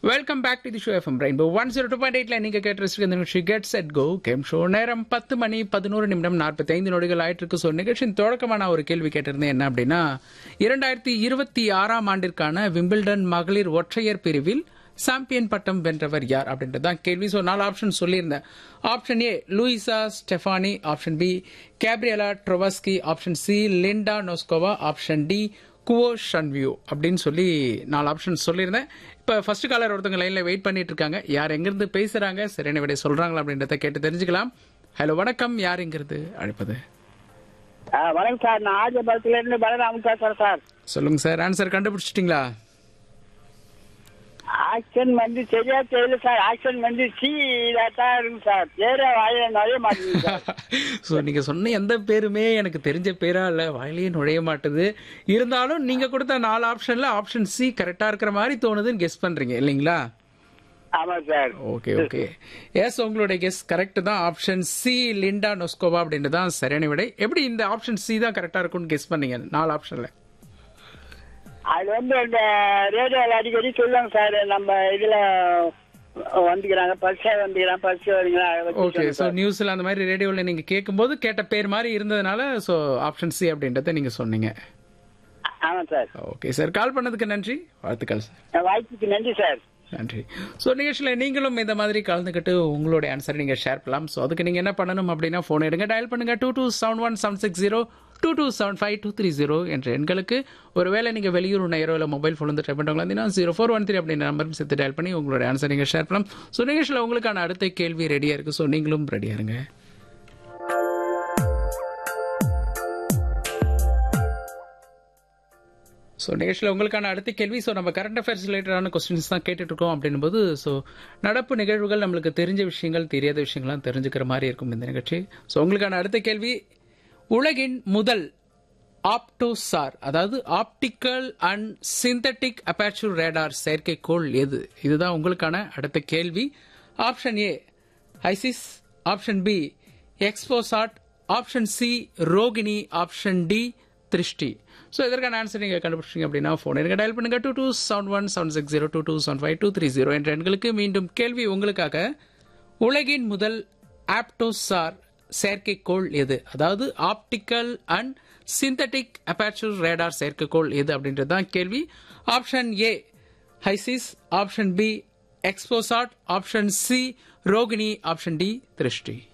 Welcome back to the show FM rainbow one zero two point எயிட்ல நீங்க கேட்டு இந்த நிகழ்ச்சி get set go game show நேரம் பத்து மணி பதினோரு நிமிடம் நாற்பத்தி ஐந்து நொடிகள் ஆயிட்டு இருக்கு ஸோ நிகழ்ச்சியின் தொடக்கமான ஒரு கேள்வி கேட்டிருந்தேன் என்ன அப்படின்னா இரண்டாயிரத்தி இருபத்தி ஆறாம் ஆண்டிற்கான விம்பிள்டன் மகளிர் ஒற்றையர் பிரிவில் சாம்பியன் பட்டம் வென்றவர் யார் அப்படின்றது தான் கேள்வி ஸோ நாலு ஆப்ஷன் சொல்லியிருந்தேன் option A Luisa Stefani option B Gabriela Dabrowski option C Linda Noskova option D Guo Hanyu அப்படின்னு சொல்லி நாலு ஆப்ஷன் சொல்லியிருந்தேன் இப்போ ஃபர்ஸ்ட் காலர் ஒருத்தவங்க லைனில் வெயிட் பண்ணிட்டு இருக்காங்க யார் எங்கிருந்து பேசுறாங்க சரியான விட சொல்றாங்களா அப்படின்றத கேட்டு தெரிஞ்சுக்கலாம் ஹலோ வணக்கம் யார் எங்கிருந்து அழைப்பது ஆ, வணக்கம் சார் நான் ஆஜபாளத்துல இருந்து பலராமன் பேசுறேன் சார் சொல்லுங்க சார் ஆன்சர் கண்டுபிடிச்சிட்டிங்களா ஆக்ஷன் வந்து சரியா தெரியல சார் ஆக்ஷன் வந்து சி தான் இருக்கு சார் பேரே வாயில நிறைய மாட்டேங்குது சார் ஸோ நீங்க சொன்ன எந்த பேருமே எனக்கு தெரிஞ்ச பேரா இல்ல வாயிலேயே நுழைய மாட்டுது இருந்தாலும் நீங்க கொடுத்த நாலு ஆப்ஷன்ல ஆப்ஷன் சி கரெக்டா இருக்கிற மாதிரி தோணுதுன்னு கெஸ் பண்றீங்க இல்லைங்களா ஆமா சார் ஓகே ஓகே எஸ் உங்களுடைய கெஸ் கரெக்ட் தான் ஆப்ஷன் சி லிண்டா நொஸ்கோவா அப்படின்றது தான் சரியான விடை எப்படி இந்த ஆப்ஷன் சி தான் கரெக்டா இருக்கும்னு கெஸ் பண்ணீங்க நாலு ஆப்ஷன்ல அது வந்து இந்த ரேடியோல அடிக்கடி சொல்லுவாங்க சார் நம்ம இதுல வந்துக்கிறாங்க பரிசா வந்துக்கிறாங்க பரிசு வருங்களா அதை வச்சு ஓகே சொல்லுங்க ஸோ சார். நியூஸ்ல அந்த மாதிரி ரேடியோவில் நீங்க கேட்கும்போது கேட்ட பேர் மாதிரி இருந்ததுனால ஸோ ஆப்ஷன் சி அப்படின்றத நீங்க சொன்னீங்க ஆமா சார் ஓகே சார் கால் பண்ணதுக்கு நன்றி வாழ்த்துக்கள் சார் வாய்ப்புக்கு நன்றி சார் நன்றி ஸோ நிகழ்ச்சியில் நீங்களும் இந்த மாதிரி கலந்துக்கிட்டு உங்களுடைய ஆன்சரை நீங்கள் ஷேர் பண்ணலாம் ஸோ அதுக்கு நீங்கள் என்ன பண்ணணும் அப்படின்னா ஃபோன் எடுங்க டயல் பண்ணுங்க two two seven one seven six zero two two seven five two three zero என்ற எண்களுக்கு ஒருவேளை நீங்கள் வெளியூர் நேரோ இல்லை மொபைல் ஃபோன் வந்து ட்ரை பண்ணுறவங்களா இருந்தீங்கன்னா ஜீரோ ஃபோர் ஒன் த்ரீ அப்படின்ற நம்பரும் சேர்த்து டயல் பண்ணி உங்களுடைய ஆன்சர் நீங்கள் ஷேர் பண்ணலாம் ஸோ நிகழ்ச்சியில் உங்களுக்கான அடுத்த கேள்வி ரெடியாக இருக்குது ஸோ நீங்களும் ரெடியாக இருங்க ஸோ நிகழ்ச்சியில் உங்களுக்கான அடுத்த கேள்வி ஸோ நம்ம கரண்ட் அஃபேர்ஸ் ரிலேட்டடான கொஸ்டின்ஸ் தான் கேட்டுட்டு இருக்கோம் அப்படின்போது ஸோ நடப்பு நிகழ்வுகள் நம்மளுக்கு தெரிஞ்ச விஷயங்கள் தெரியாத விஷயங்கள்லாம் தெரிஞ்சுக்கிற மாதிரி இருக்கும் இந்த நிகழ்ச்சி ஸோ உங்களுக்கான அடுத்த கேள்வி உலகின் முதல் ஆப்டோசார் அதாவது optical and synthetic aperture radar செயற்கைக்கோள் எது இதுதான் உங்களுக்கான அடுத்த கேள்வி option A HySIS option B XPoSat option C Rohini option D Drishti so இதற்கான ஆன்சர் நீங்கள் கண்டுபிடிச்சிங்க அப்படின்னா ஃபோன் எனக்கு டயல் பண்ணுங்க two two seven one seven six zero two two seven five two three zero என்ற எண்களுக்கு மீண்டும் கேள்வி உங்களுக்காக உலகின் முதல் ஆப்டோசார் செயற்கைக்கோள் எது அதாவது optical and synthetic aperture radar செயற்கைக்கோள் எது அப்படின்றது தான் கேள்வி option A HySIS option B XPoSat option C Rohini option D திருஷ்டி